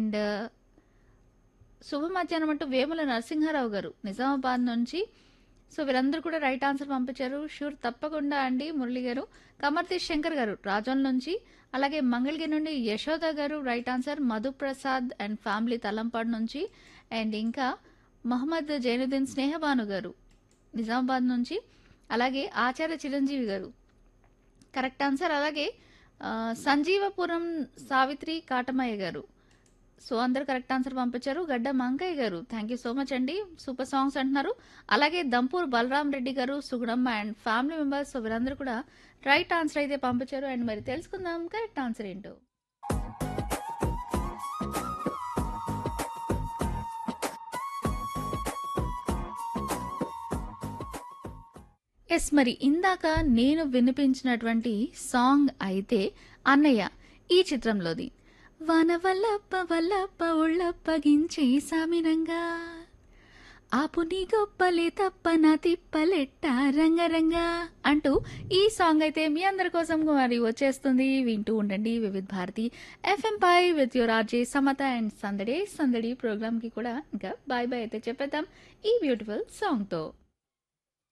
and శుభ మధ్యాహ్నం అంటూ వేముల నరసింహారావు గారు నిజామాబాద్ నుంచి సో వీరందరూ కూడా రైట్ ఆన్సర్ పంపించారు షూర్ తప్పకుండా అండి మురళి గారు కమర్తీష్ శంకర్ గారు రాజోన్ నుంచి అలాగే మంగళగిరి నుండి యశోద గారు right answer Madhuprasad and family Talampadu నుంచి అండ్ ఇంకా మహమ్మద్ జైనుద్దీన్ స్నేహబాను గారు నిజామాబాద్ నుంచి అలాగే ఆచార్య చిరంజీవి గారు కరెక్ట్ ఆన్సర్ అలాగే ఆ, సంజీవపురం సావిత్రి కాటమయ్య గారు సో అందరు కరెక్ట్ ఆన్సర్ పంపించారు గడ్డ మంకయ్య గారు థ్యాంక్ యూ సో మచ్ అండి సూపర్ సాంగ్స్ అంటున్నారు అలాగే దంపూర్ బలరాం రెడ్డి గారు Sugunamma and family members so వీరందరూ కూడా రైట్ ఆన్సర్ అయితే పంపించారు అండ్ మరి తెలుసుకుందాం కరెక్ట్ ఆన్సర్ ఏంటో ఎస్ మరి ఇందాక నేను వినిపించినటువంటి సాంగ్ అయితే అన్నయ్య ఈ చిత్రంలోది వన వల్లప్ప వల్లప్ప ఉళ్ళప్పగించి సామిరంగా ఆపు నీ గొప్పలే తప్ప నా తిప్పలెట్ట రంగరంగా అంటూ ఈ సాంగ్ అయితే మీ అందరి కోసం మరి వచ్చేస్తుంది వింటూ ఉండండి వివిధ్ భారతి ఎఫ్ఎం పై with your RJ Samatha and సందడే సందడి ప్రోగ్రామ్కి కూడా ఇంకా బాయ్ బాయ్ అయితే చెప్పేద్దాం ఈ బ్యూటిఫుల్ సాంగ్తో